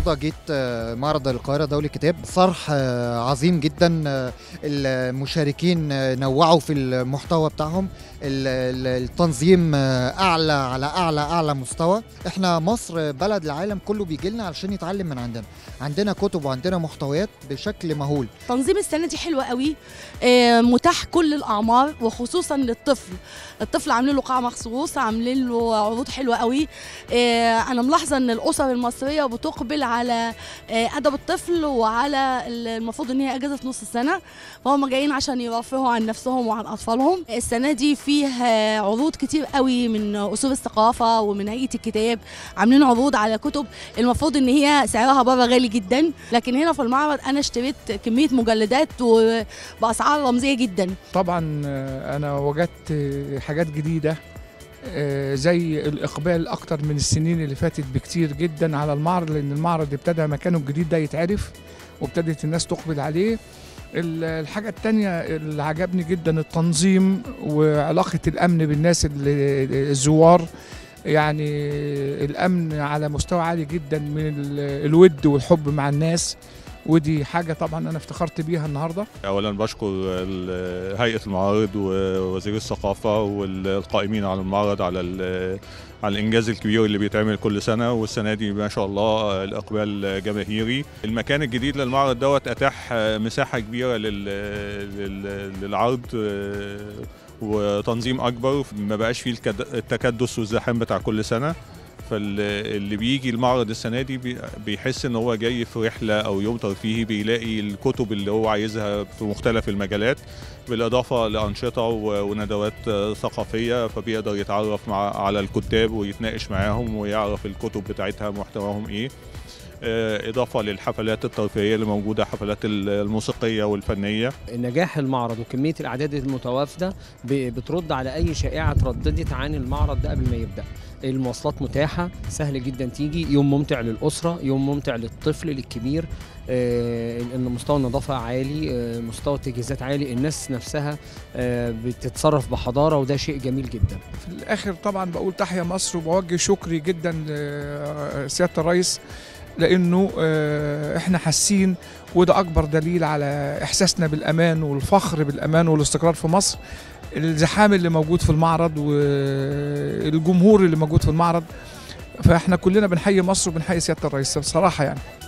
النهارده جيت آه، معرض القاهره دولي الكتاب صرح آه، عظيم جدا آه، المشاركين آه، نوعوا في المحتوى بتاعهم ال- ال- التنظيم آه، اعلى على اعلى اعلى مستوى احنا مصر بلد العالم كله بيجي لنا علشان يتعلم من عندنا عندنا كتب وعندنا محتويات بشكل مهول تنظيم السنه دي حلو قوي آه، متاح كل الاعمار وخصوصا للطفل الطفل عاملين له قاعه مخصوص عاملين له عروض حلوه قوي آه، انا ملاحظه ان الاسر المصريه بتقبل على آه، ادب الطفل وعلى ال- المفروض ان هي اجازه نص السنه فهم جايين عشان يرفهوا عن نفسهم وعن اطفالهم السنه دي فيه آه، عروض كتير قوي من اصول الثقافه ومن هيئه الكتاب عاملين عروض على كتب المفروض ان هي سعرها بره غالي جدا لكن هنا في المعرض انا اشتريت كميه مجلدات وباسعار رمزيه جدا طبعا آه، انا وجدت آه، حاجات جديده آه، زي الاقبال اكتر من السنين اللي فاتت بكتير جدا على المعرض لان المعرض ابتدى مكانه الجديد ده يتعرف وابتدت الناس تقبل عليه ال- الحاجة التانية اللي عجبني جدا التنظيم وعلاقة الأمن بالناس اللي- الزوار يعني الأمن على مستوى عالي جدا من ال- الود والحب مع الناس ودي حاجة طبعا أنا افتخرت بيها النهاردة اولا بشكر ال- هيئه المعارض ووزير الثقافه والقائمين على المعرض على ال- على الانجاز الكبير اللي بيتعمل كل سنه والسنه دي ما شاء الله الاقبال جماهيري المكان الجديد للمعرض دوت اتاح مساحه كبيره لل- لل- للعرض وتنظيم اكبر ما بقاش فيه الكد- التكدس والزحام بتاع كل سنه فاللي بيجي المعرض السنه دي بي- بيحس ان هو جاي في رحله او يوم ترفيهي بيلاقي الكتب اللي هو عايزها في مختلف المجالات بالاضافه لانشطه و- وندوات آه، ثقافيه فبيقدر يتعرف مع على الكتاب ويتناقش معاهم ويعرف الكتب بتاعتها محتواهم ايه آه، اضافه للحفلات الترفيهيه اللي موجوده حفلات ال- الموسيقيه والفنيه نجاح المعرض وكميه الاعداد المتوافده ب- بترد على اي شائعه ترددت عن المعرض ده قبل ما يبدا المواصلات متاحه سهل جدا تيجي يوم ممتع للاسره يوم ممتع للطفل للكبير آه، ان مستوى النظافه عالي آه، مستوى التجهيزات عالي الناس نفسها آه، بتتصرف بحضاره وده شيء جميل جدا في الاخر طبعا بقول تحيا مصر وبوجه شكري جدا لسياده الرئيس لانه آه، احنا حاسين وده اكبر دليل على احساسنا بالامان والفخر بالامان والاستقرار في مصر الزحام اللي موجود في المعرض والجمهور اللي موجود في المعرض فاحنا كلنا بنحيي مصر وبنحيي سياده الرئيس بصراحه يعني